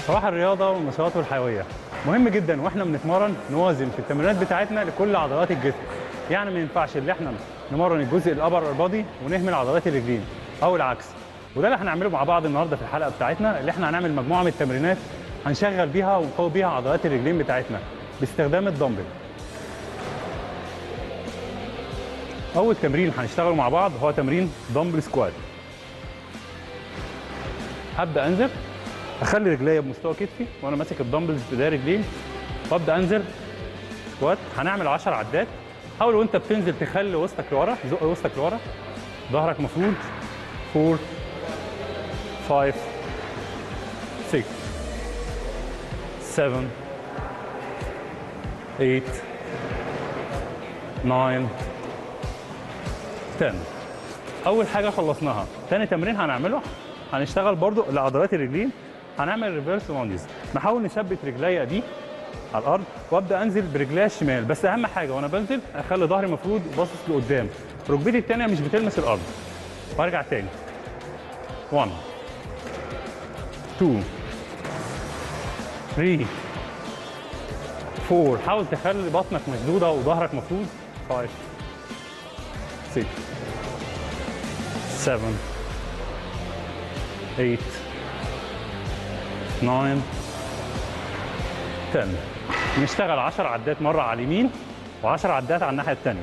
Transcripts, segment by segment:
صباح الرياضه والنشاط والحيويه مهم جدا واحنا بنتمرن نوازن في التمرينات بتاعتنا لكل عضلات الجسم يعني ما ينفعش ان احنا نمرن الجزء الابر بادي ونهمل عضلات الرجلين او العكس وده اللي هنعمله مع بعض النهارده في الحلقه بتاعتنا اللي احنا هنعمل مجموعه من التمرينات هنشغل بيها ونقوي بيها عضلات الرجلين بتاعتنا باستخدام الدمبل اول تمرين هنشتغله مع بعض هو تمرين دمبل سكوات هبدا انزل اخلي رجليا بمستوى كتفي وانا ماسك الدمبلز بدايه رجلين وابدا انزل سكوات هنعمل 10 عدات حاول وانت بتنزل تخلي وسطك لورا زق وسطك لورا ظهرك مفرود 4 5 6 7 8 9 10 اول حاجه خلصناها تاني تمرين هنعمله هنشتغل برضو لعضلات الرجلين هنعمل ريفرس لونجز نحاول نثبت رجليا دي على الارض وابدا انزل برجليا الشمال بس اهم حاجه وانا بنزل اخلي ظهري مفروض باصص لقدام ركبتي الثانيه مش بتلمس الارض وارجع تاني 1 2 3 4 حاول تخلي بطنك مشدوده وظهرك مفروض 5 6 7 8 9 10 نشتغل 10 عدات مره على اليمين و10 عدات على الناحيه الثانيه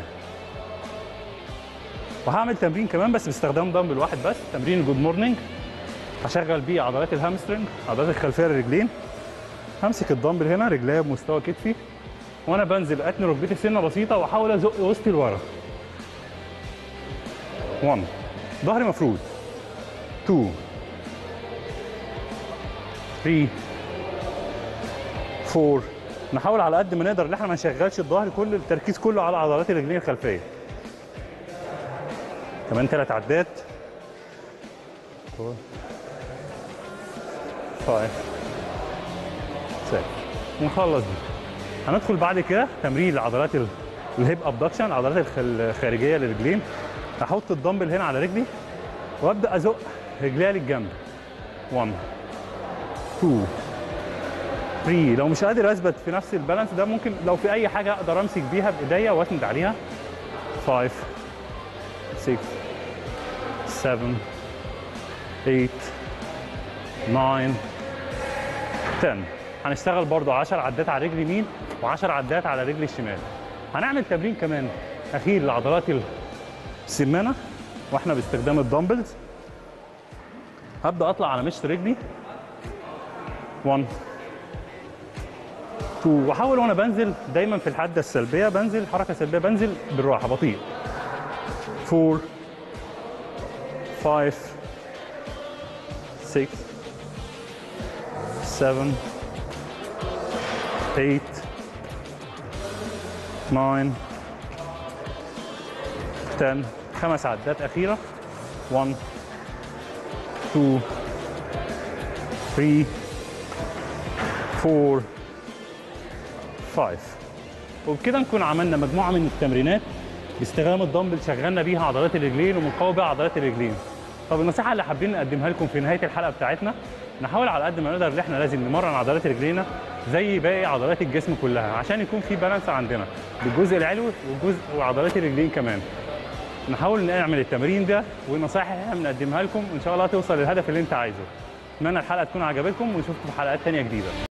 وهعمل تمرين كمان بس باستخدام دمبل واحد بس تمرين جود مورنينج هشغل بيه عضلات الهامسترنج عضلات الخلفيه للرجلين همسك الدمبل هنا رجليا بمستوى كتفي وانا بنزل اتني ركبتي سنه بسيطه واحاول ازق وسطي لورا 1 ظهري مفرود 2 3 4 نحاول على قد ما نقدر ان احنا ما نشغلش الظهر كل التركيز كله على عضلات الرجلين الخلفيه كمان ثلاث عدات 4 5 6 ونخلص دي هندخل بعد كده تمرين لعضلات ال- الهيب ابدكشن العضلات الخ- الخارجيه للرجلين هحط الدمبل هنا على رجلي وابدا ازق رجليا للجنب 1 2 3 لو مش قادر اثبت في نفس البالانس ده ممكن لو في اي حاجه اقدر امسك بيها بايديا واسند عليها 5 6 7 8 9 10 هنشتغل برضو 10 عدات على رجل يمين و10 عدات على رجل الشمال هنعمل تمرين كمان اخير لعضلات السمانه واحنا باستخدام الدمبلز هبدا اطلع على مشط رجلي 1 2 واحاول وانا بنزل دايما في الحده السلبيه بنزل حركه سلبيه بنزل بالراحه بطيء 4 5 6 7 8 9 10 خمس عدات أخيرة 1 2 3 4 5 وبكده نكون عملنا مجموعة من التمرينات باستخدام الدمبل شغلنا بيها عضلات الرجلين وبنقوي بيها عضلات الرجلين طب النصيحة اللي حابين نقدمها لكم في نهاية الحلقة بتاعتنا نحاول على قد ما نقدر ان احنا لازم نمرن عضلات رجلينا زي باقي عضلات الجسم كلها عشان يكون في بالانس عندنا بالجزء العلوي والجزء وعضلات الرجلين كمان نحاول نعمل التمرين ده والنصائح اللي احنا بنقدمها لكم وان شاء الله توصل للهدف اللي انت عايزه اتمنى الحلقه تكون عجبتكم ونشوفكم في حلقات تانية جديده